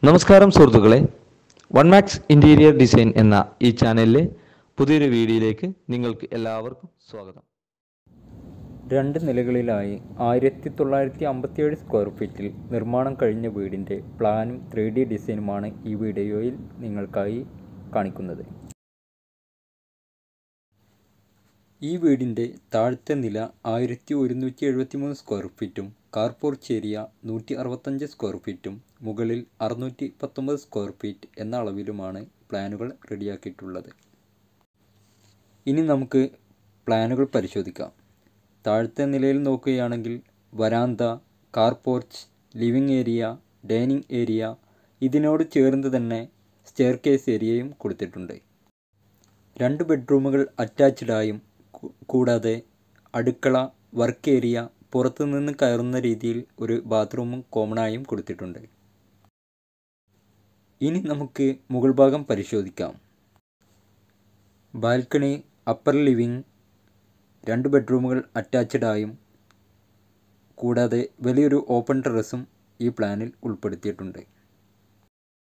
നമസ്കാരം സുഹൃത്തുക്കളെ one max interior design എന്ന ഈ ചാനലിലെ പുതിയൊരു വീഡിയോയിലേക്ക് നിങ്ങൾക്ക് എല്ലാവർക്കും സ്വാഗതം രണ്ട് നിലകളിലായി ആയിരത്തി തൊള്ളായിരത്തി അമ്പത്തിയേഴ് സ്ക്വയർ ഫീറ്റിൽ നിർമ്മാണം കഴിഞ്ഞ വീടിൻ്റെ പ്ലാനും ത്രീ ഡി ഡിസൈനുമാണ് ഈ വീഡിയോയിൽ നിങ്ങൾക്കായി കാണിക്കുന്നത് ഈ വീടിൻ്റെ താഴത്തെ നില ആയിരത്തി ഒരുന്നൂറ്റി എഴുപത്തി മൂന്ന് സ്ക്വയർ ഫീറ്റും കാർ പോർച്ച് ഏരിയ നൂറ്റി അറുപത്തഞ്ച് സ്ക്വയർ ഫീറ്റും മുകളിൽ അറുന്നൂറ്റി പത്തൊമ്പത് സ്ക്വയർ ഫീറ്റ് എന്ന അളവിലുമാണ് പ്ലാനുകൾ റെഡിയാക്കിയിട്ടുള്ളത് ഇനി നമുക്ക് പ്ലാനുകൾ പരിശോധിക്കാം താഴത്തെ നിലയിൽ നോക്കുകയാണെങ്കിൽ വരാന്ത car porch living area dining area ഇതിനോട് ചേർന്ന് തന്നെ സ്റ്റെയർ കേസ് ഏരിയയും കൊടുത്തിട്ടുണ്ട് രണ്ട് ബെഡ്റൂമുകൾ അറ്റാച്ച്ഡായും കൂ- കൂടാതെ അടുക്കള വർക്ക് ഏരിയ പുറത്തുനിന്ന് കയറുന്ന രീതിയിൽ ഒരു ബാത്റൂമും കോമണായും കൊടുത്തിട്ടുണ്ട് ഇനി നമുക്ക് മുകൾ ഭാഗം പരിശോധിക്കാം ബാൽക്കണി അപ്പർ ലിവിംഗ് രണ്ട് ബെഡ്റൂമുകൾ അറ്റാച്ച്ഡായും കൂടാതെ വലിയൊരു ഓപ്പൺ ടെറസും ഈ പ്ലാനിൽ ഉൾപ്പെടുത്തിയിട്ടുണ്ട്